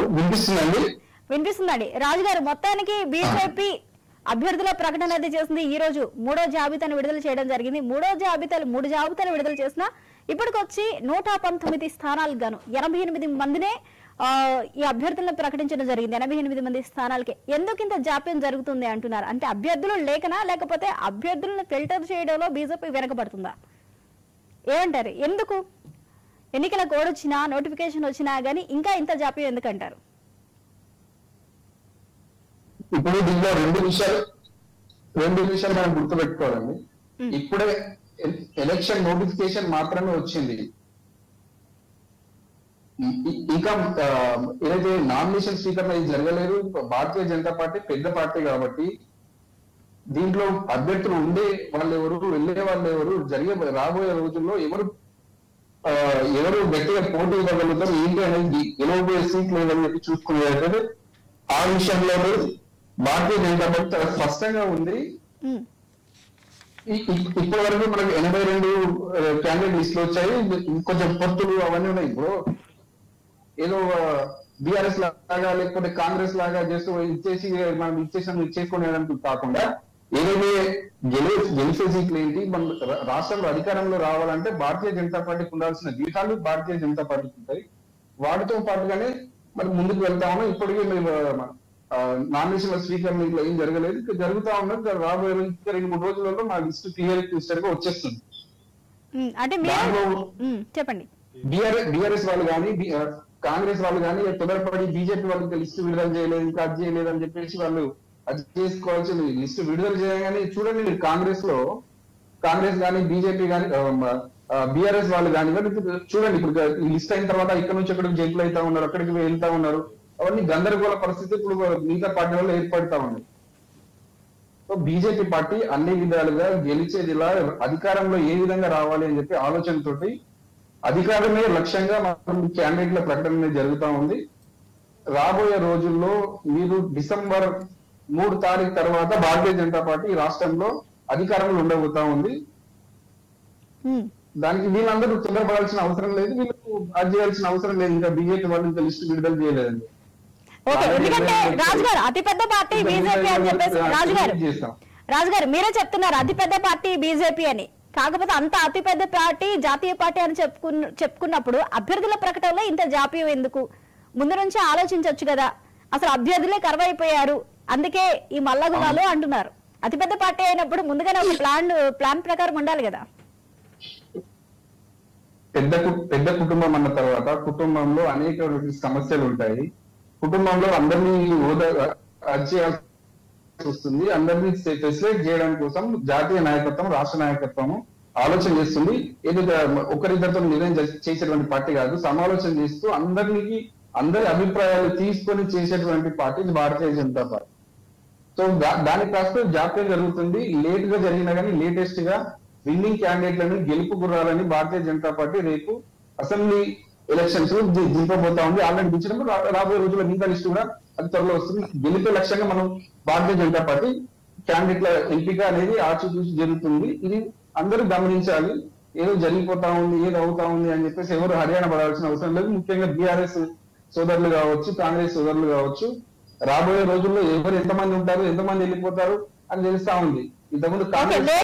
వినిపిస్తుందండి వినిపిస్తుందండి రాజు గారు మొత్తానికి బీజేపీ అభ్యర్థుల ప్రకటన అయితే చేసింది ఈ రోజు మూడో జాబితాను విడుదల చేయడం జరిగింది మూడో జాబితాలు మూడు జాబితాలు విడుదల చేసిన ఇప్పటికొచ్చి నూట పంతొమ్మిది స్థానాలకు గాను ఎనభై ఎనిమిది మందినే ఆ, ఈ అభ్యర్థులను ప్రకటించడం జరిగింది ఎనభై ఎనిమిది మంది స్థానాలకి ఎందుకు ఇంత జాప్యం జరుగుతుంది అంటున్నారు అంటే అభ్యర్థులు లేకనా లేకపోతే అభ్యర్థులను ఫిల్టర్ చేయడంలో బీజేపీ వెనకబడుతుందా ఏమంటారు ఎందుకు ఎన్నికల కోడ్ వచ్చినా నోటిఫికేషన్ వచ్చినా గానీ ఇంకా ఇంత జాప్యం ఎందుకంటారు ఇప్పుడు దీనిలో రెండు విషయాలు రెండు విషయాలు మనం గుర్తుపెట్టుకోవాలండి ఇప్పుడే ఎ- ఎలక్షన్ నోటిఫికేషన్ మాత్రమే వచ్చింది ఇ- ఇ- ఇంకా ఆ, ఏదైతే నామినేషన్ స్వీకరణ ఇది జరగలేదు భారతీయ జనతా పార్టీ పెద్ద పార్టీ కాబట్టి దీంట్లో అభ్యర్థులు ఉండే వాళ్ళు ఎవరు వెళ్ళే వాళ్ళు ఎవరు జరిగే రాబోయే రోజుల్లో ఎవరు ఆ, ఎవరు గట్టిగా పోటీ ఇవ్వగలుగుతారు ఏంటి అనేది గెలవబోయే సీట్లు ఏదని చెప్పి చూసుకునేటప్పుడు ఆ విషయంలో భారతీయ జనతా పార్టీ చాలా స్పష్టంగా ఉంది ఉమ్, ఈ- ఈ- ఇప్పటి వరకు మనకు ఎనభై రెండు క్యాండిడేట్ లిస్టులు వచ్చాయి కొంచెం పొత్తులు అవన్నీ ఉన్నాయి ఇప్పుడు ఏదో బీఆర్ఎస్ లాగా లేకపోతే కాంగ్రెస్ లాగా చేస్తూ ఇచ్చేసి మనం ఇచ్చేసాం ఇచ్చేసుకునేదానికి కాకుండా ఏదైతే గెలు గెలిచే సీట్లు ఏంటి మన రా- రాష్ట్రంలో అధికారంలో రావాలంటే భారతీయ జనతా పార్టీకి ఉండాల్సిన వ్యూహాలు భారతీయ జనతా పార్టీకి ఉంటాయి వాటితో పాటుగానే మనం ముందుకు వెళ్తా ఉన్నాం ఇప్పటికీ మేము నామినేషన్ స్వీకరణ ఇట్లా ఏం జరగలేదు ఇంకా జరుగుతా ఉన్నది రాబోయే రోజు- ఇంకా రెండు మూడు రోజులలో మా లిస్ట్ క్లియర్ క్లిస్టర్ గా వచ్చేస్తుంది ఉమ్, అంటే మీరు దాంట్లో ఉమ్, చెప్పండి బీఆర్ఎస్ బీఆర్ఎస్ వాళ్ళు కానీ కాంగ్రెస్ వాళ్ళు కానీ తొందరపడి బీజేపీ వాళ్ళకి లిస్టు విడుదల చేయలేదు ఇంకా అది చేయలేదు అని చెప్పేసి వాళ్ళు అది చేసుకోవాల్సిన లిస్టు విడుదల చేయగానే చూడండి మీరు కాంగ్రెస్ లో కాంగ్రెస్ కానీ బీజేపీ కానీ బీఆర్ఎస్ వాళ్ళు కానీ చూడండి ఇప్పుడు ఈ లిస్ట్ అయిన తర్వాత ఇక్కడ నుంచి అక్కడికి జంపులు అవుతా ఉన్నారు అక్కడికి వెళ్తా ఉన్నారు అవన్నీ గందరగోళ పరిస్థితి ఇప్పుడు మిగతా పార్టీ వల్ల ఏర్పడతా ఉంది సో బీజేపీ పార్టీ అన్ని విధాలుగా గెలిచేది ఇలా అధికారంలో ఏ విధంగా రావాలి అని చెప్పి ఆలోచనతోటి అధికారమే లక్ష్యంగా మనం క్యాండిడేట్ల ప్రకటన అనేది జరుగుతా ఉంది రాబోయే రోజుల్లో మీరు డిసెంబర్ మూడు తారీఖు తర్వాత భారతీయ జనతా పార్టీ ఈ రాష్ట్రంలో అధికారంలో ఉండబోతా ఉంది ఉమ్, దానికి వీళ్ళందరూ తొందరపడాల్సిన అవసరం లేదు వీళ్ళకు అది చేయాల్సిన అవసరం లేదు ఇంకా బీజేపీ వాళ్ళు ఇంకా లిస్టు విడుదల చేయలేదండి ఓకే అలాగే ఎందుకంటే మేము రాజు గారు అతిపెద్ద పార్టీ బీజేపీ అని చెప్పేసి రాజు గారు చేస్తాం రాజు గారు మీరే చెప్తున్నారు అతిపెద్ద పార్టీ బీజేపీ అని కాకపోతే అంత అతిపెద్ద పార్టీ జాతీయ పార్టీ అని చెప్పుకున్న చెప్పుకున్నప్పుడు అభ్యర్థుల ప్రకటనలో ఇంత జాప్యం ఎందుకు ముందు నుంచి ఆలోచించవచ్చు కదా అసలు అభ్యర్థులే కరువైపోయారు అందుకే ఈ మల్లగులాలు అంటున్నారు అతిపెద్ద పార్టీ అయినప్పుడు ముందుగానే ఒక ప్లాన్ ప్లాన్ ప్రకారం ఉండాలి కదా పెద్ద కు- పెద్ద కుటుంబం అన్న తర్వాత కుటుంబంలో అనేక సమస్యలు ఉంటాయి కుటుంబంలో అందరినీ హోదా అది చేయాల్సి వస్తుంది అందరినీ ఫెసిలేట్ చేయడం కోసం జాతీయ నాయకత్వం రాష్ట్ర నాయకత్వం ఆలోచన చేస్తుంది ఏదైతే ఒకరిద్దరితో నిర్ణయం చేసే- చేసేటువంటి పార్టీ కాదు సమాలోచన చేస్తూ అందరికి అందరి అభిప్రాయాలు తీసుకొని చేసేటువంటి పార్టీ ఇది భారతీయ జనతా పార్టీ సో దా- దానికి కాస్త జాప్యం జరుగుతుంది లేట్ గా జరిగినా కానీ లేటెస్ట్ గా విన్నింగ్ క్యాండిడేట్లను గెలుపు గుర్రాలని భారతీయ జనతా పార్టీ రేపు అసెంబ్లీ ఎలక్షన్స్ లో ది- దింపబోతా ఉంది ఆల్రెడీ దించినప్పుడు రా- రాబోయే రోజుల్లో మిగతా లిస్ట్ కూడా అది త్వరలో వస్తుంది గెలిపే లక్ష్యంగా మనం భారతీయ జనతా పార్టీ క్యాండిడేట్ల ఎంపిక అనేది ఆచితూచి జరుగుతుంది ఇది అందరూ గమనించాలి ఏదో జరిగిపోతా ఉంది ఏదో అవుతా ఉంది అని చెప్పేసి ఎవరు హర్యానా పడాల్సిన అవసరం లేదు ముఖ్యంగా బీఆర్ఎస్ సోదరులు కావచ్చు కాంగ్రెస్ సోదరులు కావచ్చు రాబోయే రోజుల్లో ఎవరు ఎంతమంది ఉంటారు ఎంతమంది వెళ్ళిపోతారు అని తెలుస్తా ఉంది ఇంతకుముందు ఓకే కాంగ్రెస్